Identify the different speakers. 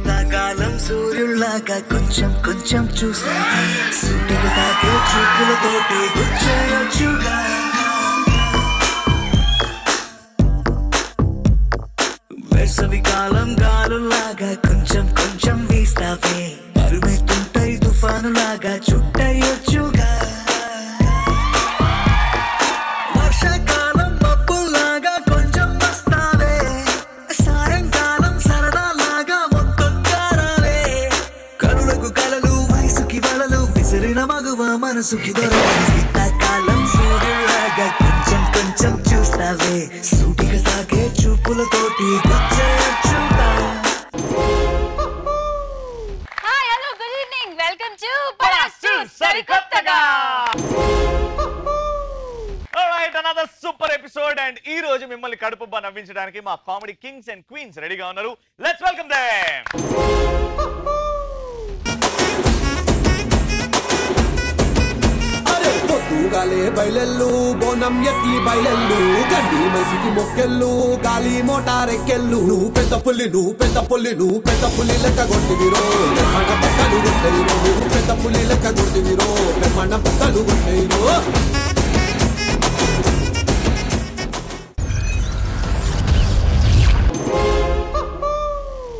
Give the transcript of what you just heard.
Speaker 1: శీతాకాలం సూర్యుల్లాగా కొంచెం కొంచెం చూసా సూటిగా తాకే చూపులతోటి గుచ్చేయొచ్చుగా వేసవి కాలం గాలులాగా కొంచెం కొంచెం వీస్తావే అరుమెత్తుంటాయి తుఫానులాగా చుట్టయొచ్చుగా వర్షాకాలం మబ్బుల్లాగా కొంచెం వస్తావే సాయంకాలం సరదాలాగా మొత్తంగారావే కనులకు కలలు వయసుకి వలలు విసిరిన మగువ మనసుకి దొరకని శీతాకాలం సూర్యులాగా కొంచెం కొంచెం చూస్తావే సూటిగా తాకే చూపులతోటి గుచ్చేయొచ్చుగా
Speaker 2: hi hello good evening welcome to పరాసు సరికొత్తగా
Speaker 3: right another super episode and ఈ రోజు మిమ్మల్ని కడుపుబ్బా నవ్వించడానికి మా కామెడీ కింగ్స్ అండ్ క్వీన్స్ రెడీగా ఉన్నారు లెట్స్ వెల్కమ్ దేమ్
Speaker 4: అరే పొద్దుగాలే బయలెల్లు బోనం ఎత్తి బయలెల్లు గడ్డి మసికి మొక్కెళ్ళు గాలి మోటారెక్కెళ్ళు నువ్వు పెద్ద పుల్లి నువ్వు పెద్ద పుల్లి నువ్వు పెద్ద పుల్లి లెక్క కొట్టివిరో నిర్మాణ పక్కలు కొట్టేరో నువ్వు పెద్ద పుల్లి లెక్క కొట్టివిరో నిర్మాణ పక్కలు కొట్టేరో